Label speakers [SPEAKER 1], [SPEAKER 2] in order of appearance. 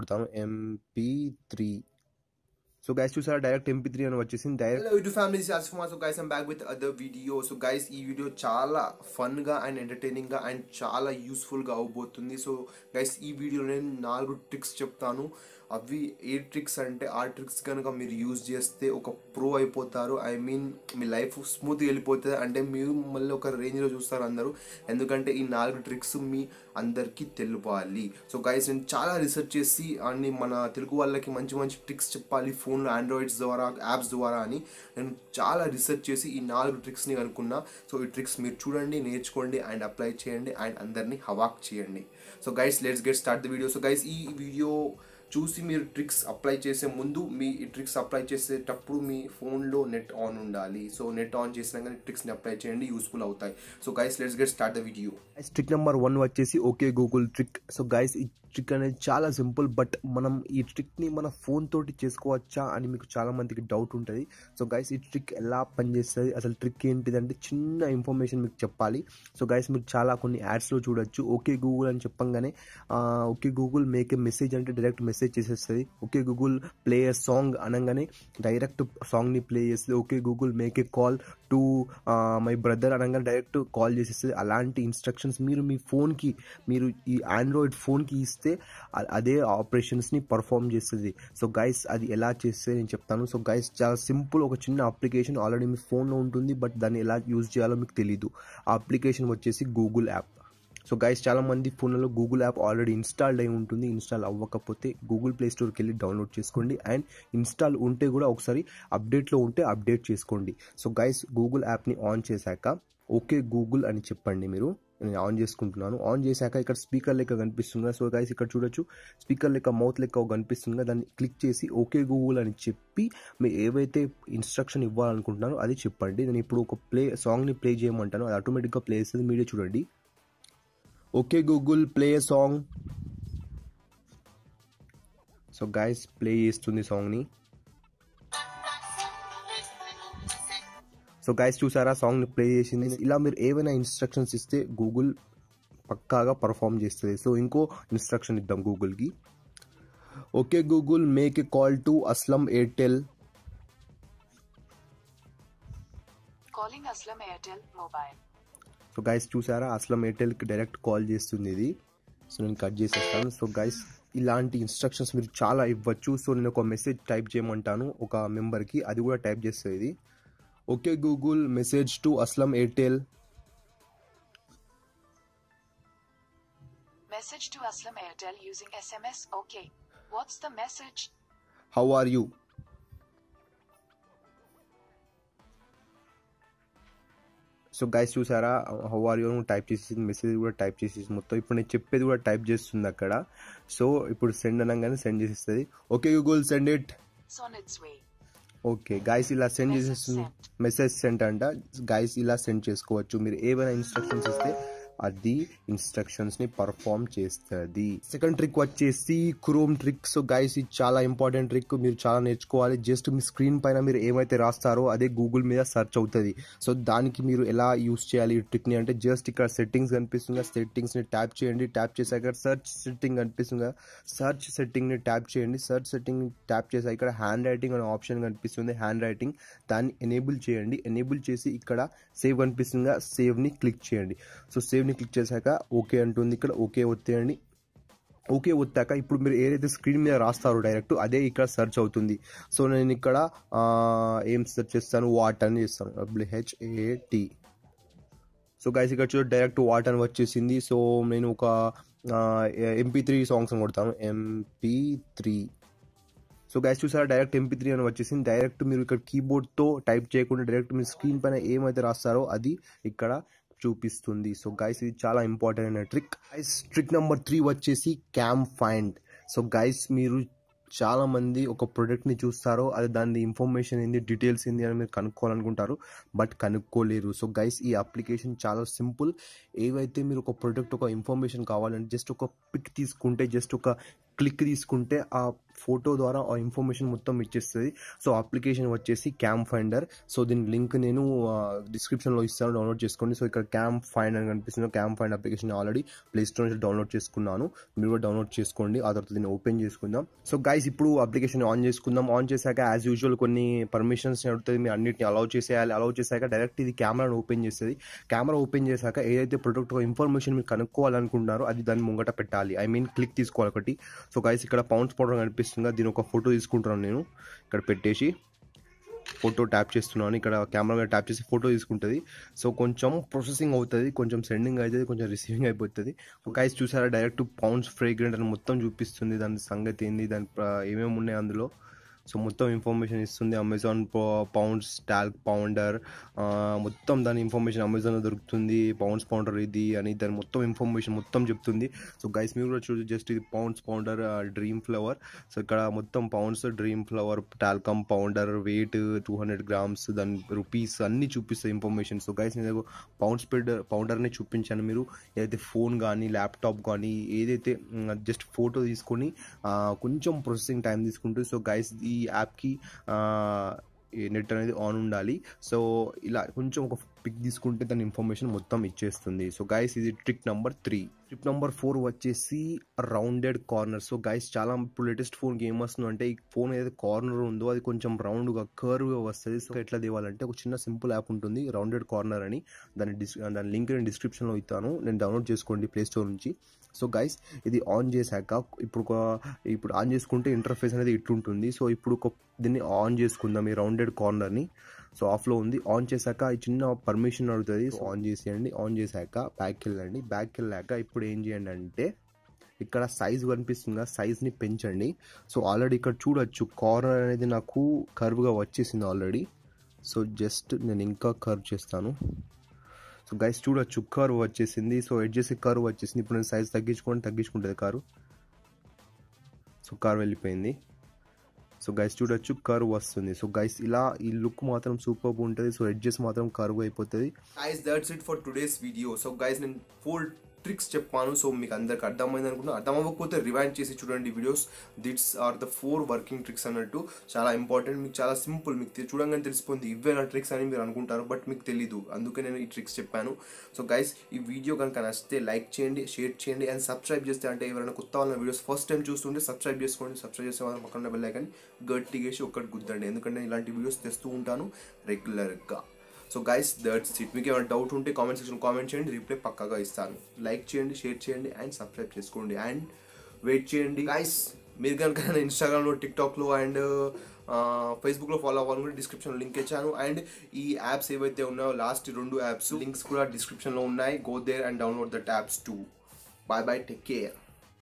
[SPEAKER 1] కొడతాను MP three so guys చూసారా direct MP three అని వచ్చేసింది డైరెక్ట్
[SPEAKER 2] హలో యూట్యూబ్ ఫ్యామిలీ సాస్ఫమా so guys I'm back with other video so guys ఈ video చాలా ఫన్గా అండ్ ఎంటర్టైనింగ్గా అండ్ చాలా యూస్ఫుల్గా అవబోతుంది సో గైస్ ఈ వీడియోలో నేను నాలుగు ట్రిక్స్ చెప్తాను అవి ఏ ట్రిక్స్ అంటే ఆ ట్రిక్స్ కనుక మీరు యూజ్ చేస్తే ఒక ప్రో అయిపోతారు ఐ మీన్ మీ లైఫ్ స్మూత్గా వెళ్ళిపోతుంది అంటే మీరు మళ్ళీ ఒక రేంజ్లో చూస్తారు అందరూ ఎందుకంటే ఈ నాలుగు ట్రిక్స్ మీ అందరికీ తెలియాలి సో గైస్ నేను చాలా రీసెర్చ్ చేసి అన్ని మన తెలుగు వాళ్ళకి మంచి మంచి ట్రిక్స్ చెప్పాలి ఫోన్లో ఆండ్రాయిడ్స్ ద్వారా యాప్స్ ద్వారా అని నేను చాలా రీసెర్చ్ చేసి ఈ నాలుగు ట్రిక్స్ని కనుక్కున్నా సో ఈ ట్రిక్స్ మీరు చూడండి నేర్చుకోండి అండ్ అప్లై చేయండి అండ్ అందరినీ హవాక్ చేయండి so guys let's get start the video so guys ఈ వీడియో చూసి మీరు ట్రిక్స్ అప్లై చేసే ముందు మీ ఈ ట్రిక్స్ అప్లై చేసేటప్పుడు మీ ఫోన్లో నెట్ ఆన్ ఉండాలి సో నెట్ ఆన్ చేసినా కానీ ట్రిక్స్ని అప్లై చేయండి యూస్ఫుల్ అవుతాయి so guys let's get start the video
[SPEAKER 1] trick number one వచ్చేసి okay Google trick so guys ఈ ట్రిక్ అనేది చాలా సింపుల్ బట్ మనం ఈ ట్రిక్ని మన ఫోన్ తోటి చేసుకోవచ్చా అని మీకు చాలా మందికి డౌట్ ఉంటుంది సో గైస్ ఈ ట్రిక్ ఎలా పనిచేస్తుంది అసలు ట్రిక్ ఏంటిదంటే చిన్న ఇన్ఫర్మేషన్ మీకు చెప్పాలి సో గైస్ మీరు చాలా కొన్ని యాడ్స్లో చూడొచ్చు ఓకే గూగుల్ అని చెప్పంగానే okay Google make a message అంటే డైరెక్ట్ మెసేజ్ చేసేస్తుంది okay Google play a song అనగానే డైరెక్ట్ సాంగ్ని ప్లే చేస్తుంది okay Google make a call to my brother అనగానే డైరెక్ట్ కాల్ చేసేస్తుంది అలాంటి ఇన్స్ట్రక్షన్స్ మీరు మీ ఫోన్కి మీరు ఈ ఆండ్రాయిడ్ ఫోన్కి ఇస్తే అదే ఆపరేషన్స్ని పర్ఫామ్ చేస్తుంది సో గైస్ అది ఎలా చేస్తే నేను చెప్తాను సో గైస్ చాలా సింపుల్ ఒక చిన్న అప్లికేషన్ ఆల్రెడీ మీ ఫోన్లో ఉంటుంది బట్ దాన్ని ఎలా యూజ్ చేయాలో మీకు తెలీదు ఆ అప్లికేషన్ వచ్చేసి గూగుల్ యాప్ సో గైస్ చాలా మంది ఫోన్లలో గూగుల్ యాప్ ఆల్రెడీ ఇన్స్టాల్డ్ అయి ఉంటుంది ఇన్స్టాల్ అవ్వకపోతే గూగుల్ ప్లే స్టోర్కి వెళ్ళి డౌన్లోడ్ చేసుకోండి అండ్ ఇన్స్టాల్ ఉంటే కూడా ఒకసారి అప్డేట్లో ఉంటే అప్డేట్ చేసుకోండి సో గైస్ గూగుల్ యాప్ని ఆన్ చేశాక ఓకే గూగుల్ అని చెప్పండి మీరు నేను ఆన్ చేసుకుంటున్నాను ఆన్ చేశాక ఇక్కడ స్పీకర్ లెక్క కనిపిస్తుంది సో గైస్ ఇక్కడ చూడొచ్చు స్పీకర్ లెక్క మౌత్ లెక్క కనిపిస్తుంది దాన్ని క్లిక్ చేసి ఓకే గూగుల్ అని చెప్పి మీరు ఏవైతే ఇన్స్ట్రక్షన్ ఇవ్వాలనుకుంటున్నారో అది చెప్పండి నేను ఇప్పుడు ఒక ప్లే సాంగ్ని ప్లే చేయమంటాను అది ఆటోమేటిక్గా ప్లే చేస్తుంది మీరే చూడండి okay Google play song so guys play చేస్తుంది సాంగ్ని సో గైస్ చూసారా సాంగ్ని ప్లే చేసింది ఇలా మీరు ఏవైనా ఇన్స్ట్రక్షన్స్ ఇస్తే గూగుల్ పక్కాగా పర్ఫామ్ చేస్తుంది సో ఇంకో ఇన్స్ట్రక్షన్ ఇద్దాం గూగుల్కి okay Google make a call to Aslam Airtel
[SPEAKER 3] Calling Aslam Airtel Mobile.
[SPEAKER 1] So guys చూసారా అస్లం ఎయిర్టెల్కి డైరెక్ట్ కాల్ చేస్తుంది ఇది సో నేను కట్ చేసేస్తాను సో గైస్ ఇలాంటి ఇన్స్ట్రక్షన్స్ మీరు చాలా ఇవ్వచ్చు సో నేను ఒక మెసేజ్ టైప్ చేయమంటాను ఒక మెంబర్కి అది కూడా టైప్ చేస్తుంది ఇది okay Google message to Aslam Airtel
[SPEAKER 3] Message to Aslam Airtel using SMS. Okay. What's the message?
[SPEAKER 1] How are you so guys చూసారా హౌ ఆర్ యూ టైప్ చేసేసి మెసేజ్ కూడా టైప్ చేసేసి మొత్తం ఇప్పుడు నేను చెప్పేది కూడా టైప్ చేస్తుంది అక్కడ సో ఇప్పుడు సెండ్ అనగానే సెండ్ చేసేస్తుంది okay Google send it
[SPEAKER 3] It's on its way.
[SPEAKER 1] Okay guys ఇలా సెండ్ చేసేస్తుంది మెసేజ్ సెండ్ అంట గైస్ ఇలా సెండ్ చేసుకోవచ్చు మీరు ఏమైనా ఇన్స్ట్రక్షన్స్ ఇస్తే అది ఇన్స్ట్రక్షన్స్ ని పర్ఫామ్ చేస్తుంది సెకండ్ ట్రిక్ వచ్చేసి క్రోమ్ ట్రిక్ సో గైస్ ఇది చాలా ఇంపార్టెంట్ ట్రిక్ మీరు చాలా నేర్చుకోవాలి జస్ట్ మీ స్క్రీన్ పైన మీరు ఏమైతే రాస్తారో అదే గూగుల్ మీద సెర్చ్ అవుతుంది సో దానికి మీరు ఎలా యూస్ చేయాలి ఈ ట్రిక్ ని అంటే జస్ట్ ఇక్కడ సెట్టింగ్స్ కనిపిస్తుంది సెట్టింగ్స్ ని ట్యాప్ చేయండి ట్యాప్ చేశాక సెర్చ్ సెట్టింగ్ కనిపిస్తుంది సెర్చ్ సెట్టింగ్ ని ట్యాప్ చేయండి సెర్చ్ సెట్టింగ్ ట్యాప్ చేశాక ఇక్కడ హ్యాండ్ రైటింగ్ అనే ఆప్షన్ కనిపిస్తుంది హ్యాండ్ రైటింగ్ దాన్ని ఎనేబుల్ చేయండి ఎనేబుల్ చేసి ఇక్కడ సేవ్ కనిపిస్తుంది సేవ్ ని క్లిక్ చేయండి సో సేవ్ ని క్లిక్ చేశాక ఓకే అంటుంది ఇక్కడ ఓకే ఒత్తేయండి ఓకే వచ్చాక ఇప్పుడు మీరు ఏదైతే స్క్రీన్ మీద రాస్తారో డైరెక్ట్ అదే ఇక్కడ సెర్చ్ అవుతుంది సో నేను ఇక్కడ ఆ, ఏం సెర్చ్ చేస్తాను వాట్ అని చేస్తాను డబ్ల్యూహెచ్ఏటి సో గైస్ ఇక్కడ చూడ డైరెక్ట్ వాట్ అని వచ్చేసింది సో నేను ఒక ఎంపీ త్రీ సాంగ్స్ అని కొడతాను ఎంపీ త్రీ సో గైస్ చూసారా డైరెక్ట్ ఎంపీ త్రీ అని వచ్చేసింది డైరెక్ట్ మీరు ఇక్కడ కీబోర్డ్తో టైప్ చేయకుండా డైరెక్ట్ మీరు స్క్రీన్ పైన ఏమైతే రాస్తారో అది ఇక్కడ చూపిస్తుంది సో గైస్ ఇది చాలా ఇంపార్టెంట్ అయిన trick guys trick number three వచ్చేసి క్యామ్ ఫైండ్ సో గైస్ మీరు చాలా మంది ఒక ప్రోడక్ట్ని చూస్తారో అది దాని ఇన్ఫర్మేషన్ ఏంది డీటెయిల్స్ ఏంది అని మీరు కనుక్కోవాలనుకుంటారు బట్ కనుక్కోలేరు సో గైస్ ఈ అప్లికేషన్ చాలా సింపుల్ ఏవైతే మీరు ఒక ప్రోడక్ట్ ఒక ఇన్ఫర్మేషన్ కావాలంటే జస్ట్ ఒక పిక్ తీసుకుంటే జస్ట్ ఒక క్లిక్ తీసుకుంటే ఆ ఫోటో ద్వారా ఆ ఇన్ఫర్మేషన్ మొత్తం ఇచ్చేస్తుంది సో అప్లికేషన్ వచ్చేసి క్యామ్ ఫైండర్ సో దీని లింక్ నేను డిస్క్రిప్షన్లో ఇస్తాను డౌన్లోడ్ చేసుకోండి సో ఇక్కడ క్యామ్ ఫైండర్ అని కనిపిస్తుంది cam find application already play store నుంచి డౌన్లోడ్ చేసుకున్నాను మీరు కూడా డౌన్లోడ్ చేసుకోండి ఆ తర్వాత దీన్ని ఓపెన్ చేసుకుందాం సో గైస్ ఇప్పుడు అప్లికేషన్ ఆన్ చేసుకుందాం ఆన్ చేశాక యాజ్ యూజువల్ కొన్ని పర్మిషన్స్ అడుగుతుంది మీరు అన్నిటిని అలౌ చేసేయాలి అలౌ చేశాక డైరెక్ట్ ఇది కెమెరాను ఓపెన్ చేస్తుంది కెమెరా ఓపెన్ చేశాక ఏదైతే ప్రొడక్ట్ ఇన్ఫర్మేషన్ మీరు కనుక్కోవాలనుకుంటున్నారో అది దాన్ని ముంగట పెట్టాలి ఐ మీన్ క్లిక్ తీసుకోవాలి ఒకటి సో గైస్ ఇక్కడ పౌండ్స్ పౌడర్ కనిపిస్తుంది దీని ఒక ఫోటో తీసుకుంటున్నాను నేను ఇక్కడ పెట్టేసి ఫోటో ట్యాప్ చేస్తున్నాను ఇక్కడ కెమెరా మీద ట్యాప్ చేసి ఫోటో తీసుకుంటుంది సో కొంచెం ప్రాసెసింగ్ అవుతుంది కొంచెం సెండింగ్ అవుతుంది కొంచెం రిసీవింగ్ అయిపోతుంది గైస్ చూసారా డైరెక్ట్ పౌండ్స్ ఫ్రేగ్రెంట్ అని మొత్తం చూపిస్తుంది దాని సంగతి ఏంది దాని ప్ర- ఏమేమి ఉన్నాయి అందులో సో మొత్తం ఇన్ఫర్మేషన్ ఇస్తుంది అమెజాన్ పౌండ్స్ టాల్క్ పౌండర్ మొత్తం దాని ఇన్ఫర్మేషన్ అమెజాన్లో దొరుకుతుంది పౌండ్స్ పౌండర్ ఇది అని దాని మొత్తం ఇన్ఫర్మేషన్ మొత్తం చెప్తుంది సో గైస్ మీరు కూడా చూసి జస్ట్ ఇది Pond's powder dream flower so ఇక్కడ మొత్తం Pond's dream flower talcum powder weight two hundred grams దాని రూపీస్ అన్నీ చూపిస్తాయి ఇన్ఫర్మేషన్ సో గైస్ నేను పౌండ్స్ పెడ్ పౌండర్ని చూపించాను మీరు ఏదైతే ఫోన్ కానీ ల్యాప్టాప్ కానీ ఏదైతే జస్ట్ ఫోటో తీసుకొని ఆ, కొంచెం ప్రాసెసింగ్ టైం తీసుకుంటుంది సో గైస్ ఈ యాప్కి నెట్ అనేది ఆన్ ఉండాలి సో ఇలా కొంచెం ఒక పిక్ తీసుకుంటే దాని ఇన్ఫర్మేషన్ మొత్తం ఇచ్చేస్తుంది సో గైస్ ఇది trick number three trick number four వచ్చేసి రౌండెడ్ కార్నర్ సో గైస్ చాలా ఇప్పుడు లేటెస్ట్ ఫోన్కి ఏం వస్తుంది అంటే ఈ ఫోన్ ఏదైతే కార్నర్ ఉందో అది కొంచెం రౌండ్గా కర్వ్గా వస్తుంది సో ఎట్లా తేవాలంటే ఒక చిన్న సింపుల్ యాప్ ఉంటుంది రౌండెడ్ కార్నర్ అని దాని డిస్ దాని లింక్ నేను డిస్క్రిప్షన్లో ఇస్తాను నేను డౌన్లోడ్ చేసుకోండి ప్లే స్టోర్ నుంచి సో గైస్ ఇది ఆన్ చేశాక ఇప్పుడు ఒక ఇప్పుడు ఆన్ చేసుకుంటే ఇంటర్ఫేస్ అనేది ఇట్లుంటుంది సో ఇప్పుడు ఒక దీన్ని ఆన్ చేసుకుందాం ఈ రౌండెడ్ కార్నర్ని సో ఆఫ్లో ఉంది ఆన్ చేశాక ఈ చిన్న పర్మిషన్ అడుగుతుంది సో ఆన్ చేసేయండి ఆన్ చేశాక బ్యాక్ వెళ్ళండి బ్యాక్ వెళ్ళాక ఇప్పుడు ఏం చేయండి అంటే ఇక్కడ సైజ్ కనిపిస్తుంది కదా సైజ్ని పెంచండి సో ఆల్రెడీ ఇక్కడ చూడొచ్చు కార్నర్ అనేది నాకు కర్వ్గా వచ్చేసింది ఆల్రెడీ సో జస్ట్ నేను ఇంకా కర్వ్ చేస్తాను సో గైస్ చూడొచ్చు కర్వ్ వచ్చేసింది సో ఎడ్జెస్ కర్వ్ వచ్చేసింది ఇప్పుడు నేను సైజ్ తగ్గించుకొని తగ్గించుకుంటుంది కారు సో కార్ వెళ్ళిపోయింది సో గైస్ చూడొచ్చు కర్వ్ వస్తుంది సో గైస్ ఇలా ఈ లుక్ మాత్రం సూపర్ ఉంటుంది సో ఎడ్జెస్ మాత్రం కర్వ్ అయిపోతుంది
[SPEAKER 2] guys that's it for today's video so guys నేను ఫోర్ ట్రిక్స్ చెప్పాను సో మీకు అందరికి అర్థమైంది అనుకుంటున్నా అర్థం అవ్వకపోతే రివైండ్ చేసి చూడండి videos these are the four working tricks అన్నట్టు చాలా ఇంపార్టెంట్ మీకు చాలా సింపుల్ మీకు తె- చూడంగానే తెలిసిపోయింది ఇవే నా ట్రిక్స్ అని మీరు అనుకుంటారు బట్ మీకు తెలీదు అందుకే నేను ఈ ట్రిక్స్ చెప్పాను సో గైస్ ఈ వీడియో కనుక నచ్చితే లైక్ చేయండి షేర్ చేయండి అండ్ సబ్స్క్రైబ్ చేస్తే అంటే ఎవరైనా కొత్త వాళ్ళ వీడియోస్ ఫస్ట్ టైం చూస్తుంటే సబ్స్క్రైబ్ చేసుకోండి సబ్స్క్రైబ్ చేస్తే మాత్రం పక్కన బెల్ ఐకాన్ గట్టిగేసి ఒక్కటి గుద్దండి ఎందుకంటే నేను ఇలాంటి వీడియోస్ తెస్తూ ఉంటాను రెగ్యులర్గా సో గైస్ దట్స్ ఇట్ మీకు ఏమైనా డౌట్ ఉంటే కామెంట్ సెక్షన్ కామెంట్ చేయండి రిప్లై పక్కాగా ఇస్తాను లైక్ చేయండి షేర్ చేయండి అండ్ సబ్స్క్రైబ్ చేసుకోండి అండ్ వెయిట్ చేయండి గైస్ మీరు కనుక నా ఇన్స్టాగ్రామ్లో టిక్టాక్లో అండ్ ఫేస్బుక్లో ఫాలో అవ్వాలనుకుంటే డిస్క్రిప్షన్లో లింక్ ఇచ్చాను అండ్ ఈ యాప్స్ ఏవైతే ఉన్నాయో లాస్ట్ రెండు యాప్స్ లింక్స్ కూడా డిస్క్రిప్షన్లో ఉన్నాయి go there and download that apps too bye bye take care